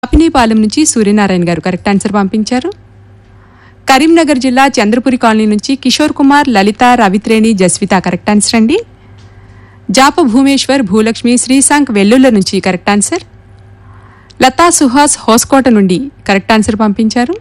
పాపినేపాలెం నుంచి సూర్యనారాయణ గారు correct answer పంపించారు కరీంనగర్ జిల్లా చంద్రపురి కాలనీ నుంచి కిషోర్ కుమార్ లలిత రవిత్రేణి జస్విత కరెక్ట్ ఆన్సర్ అండి జాప భూమేశ్వర్ భూలక్ష్మి శ్రీశాంక్ వెల్లుల్ల నుంచి కరెక్ట్ ఆన్సర్ లతా సుహాస్ హోస్కోట నుండి కరెక్ట్ ఆన్సర్ పంపించారు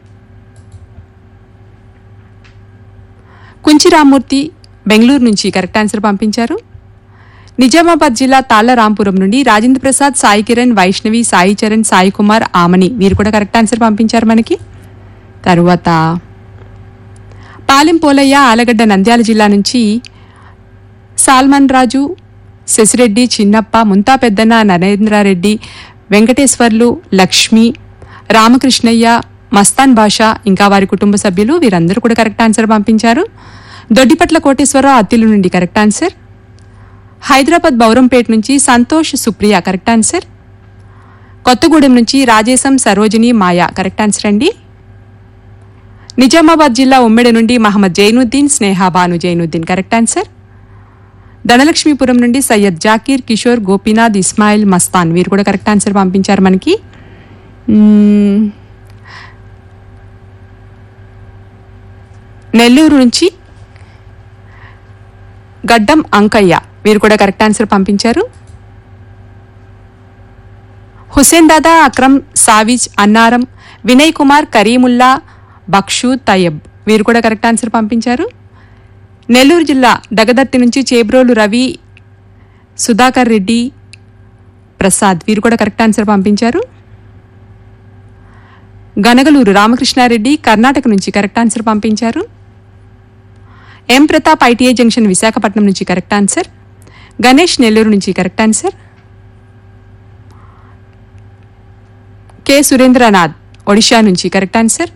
కుంచిరామూర్తి బెంగళూరు నుంచి కరెక్ట్ ఆన్సర్ పంపించారు నిజామాబాద్ జిల్లా తాళ్ల రాంపురం నుండి రాజేంద్ర ప్రసాద్ సాయి కిరణ్ వైష్ణవి సాయి చరణ్ సాయి కుమార్ ఆమని వీరు కూడా కరెక్ట్ ఆన్సర్ పంపించారు మనకి తరువాత పాలెం పోలయ్య ఆలగడ్డ నంద్యాల జిల్లా నుంచి సాల్మన్ రాజు శశిరెడ్డి చిన్నప్ప ముంతా పెద్దన్న నరేంద్రారెడ్డి వెంకటేశ్వర్లు లక్ష్మి రామకృష్ణయ్య మస్తాన్ బాషా ఇంకా వారి కుటుంబ సభ్యులు వీరందరూ కూడా కరెక్ట్ ఆన్సర్ పంపించారు దొడ్డిపట్ల కోటేశ్వరరావు అత్తిలు నుండి కరెక్ట్ ఆన్సర్ హైదరాబాద్ బౌరంపేట నుంచి సంతోష్ సుప్రియ కరెక్ట్ ఆన్సర్ కొత్తగూడెం నుంచి రాజేశం సరోజిని మాయా కరెక్ట్ ఆన్సర్ అండి నిజామాబాద్ జిల్లా ఉమ్మెడి నుండి మహమ్మద్ జైనుద్దీన్ స్నేహ బాను జైనుద్దీన్ కరెక్ట్ ఆన్సర్ ధనలక్ష్మీపురం నుండి సయ్యద్ జాకీర్ కిషోర్ గోపీనాథ్ ఇస్మాయిల్ మస్తాన్ వీరు కూడా కరెక్ట్ ఆన్సర్ పంపించారు మనకి మ్మ్. నెల్లూరు నుంచి గడ్డం అంకయ్య వీరు కూడా కరెక్ట్ ఆన్సర్ పంపించారు హుసేన్ దాదా అక్రమ్ సావిజ్ అన్నారం వినయ్ కుమార్ కరీముల్లా బక్షు తయ్యబ్ వీరు కూడా కరెక్ట్ ఆన్సర్ పంపించారు నెల్లూరు జిల్లా దగదర్తి నుంచి చేబ్రోలు రవి సుధాకర్ రెడ్డి ప్రసాద్ వీరు కూడా కరెక్ట్ ఆన్సర్ పంపించారు గనగలూరు రామకృష్ణారెడ్డి కర్ణాటక నుంచి కరెక్ట్ ఆన్సర్ పంపించారు M Pratap ITI junction Visakhapatnam నుంచి కరెక్ట్ ఆన్సర్ గణేష్ నెల్లూరు నుంచి correct answer K Surendranath Odisha నుంచి కరెక్ట్ ఆన్సర్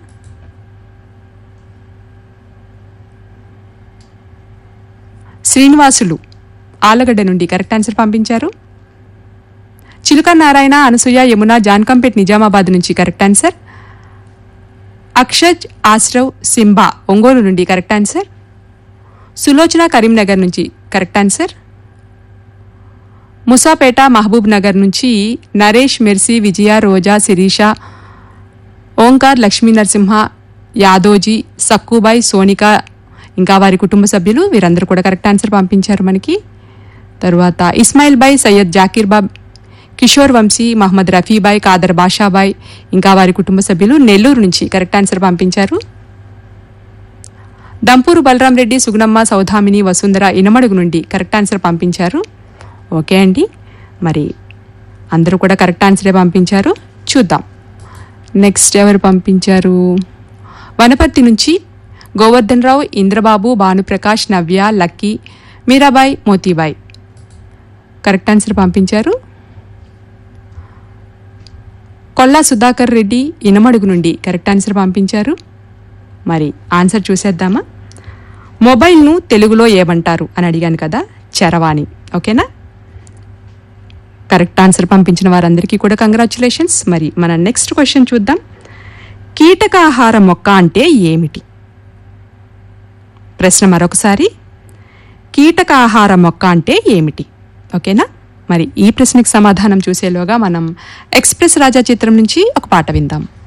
శ్రీనివాసులు ఆలగడ్డ నుండి కరెక్ట్ ఆన్సర్ పంపించారు చిలుక నారాయణ అనసూయ యమున జాన్కంపేట్ నిజామాబాద్ నుంచి కరెక్ట్ ఆన్సర్ అక్షజ్ ఆశ్రవ్ సింబా ఒంగోలు నుండి కరెక్ట్ ఆన్సర్ సులోచన కరీంనగర్ నుంచి correct answer Musapeta Mahabubnagar నుంచి నరేష్ మెర్సీ విజయ రోజా శిరీష ఓంకార్ లక్ష్మీ నరసింహ యాదోజీ సక్కుబాయ్ సోనిక ఇంకా వారి కుటుంబ సభ్యులు వీరందరూ కూడా కరెక్ట్ ఆన్సర్ పంపించారు మనకి తరువాత ఇస్మాయిల్ బాయ్ సయ్యద్ జాకీర్ బాబ్ కిషోర్ వంశీ మహమ్మద్ రఫీబాయ్ కాదర్ బాషాబాయ్ ఇంకా వారి కుటుంబ సభ్యులు నెల్లూరు నుంచి కరెక్ట్ ఆన్సర్ పంపించారు దంపూరు బలరాం రెడ్డి సుగుణమ్మ సౌధామిని వసుంధర ఇనమడుగు నుండి కరెక్ట్ ఆన్సర్ పంపించారు ఓకే అండి మరి అందరూ కూడా కరెక్ట్ ఆన్సరే పంపించారు చూద్దాం నెక్స్ట్ ఎవరు పంపించారు వనపర్తి నుంచి Govardhan Rao Indrababu Bhanuprakash Navya Lucky Mirabai Motibai correct answer పంపించారు కొల్లా సుధాకర్ రెడ్డి ఇనమడుగు నుండి కరెక్ట్ ఆన్సర్ పంపించారు మరి ఆన్సర్ చూసేద్దామా మొబైల్ను తెలుగులో ఏమంటారు అని అడిగాను కదా చరవాణి ఓకేనా కరెక్ట్ ఆన్సర్ పంపించిన వారందరికీ కూడా కంగ్రాచులేషన్స్ మరి మన నెక్స్ట్ క్వశ్చన్ చూద్దాం కీటకాహార మొక్క అంటే ఏమిటి ప్రశ్న మరొకసారి కీటకాహార మొక్క అంటే ఏమిటి ఓకేనా మరి ఈ ప్రశ్నకి సమాధానం చూసేలోగా మనం ఎక్స్ప్రెస్ రాజా చిత్రం నుంచి ఒక పాట విందాం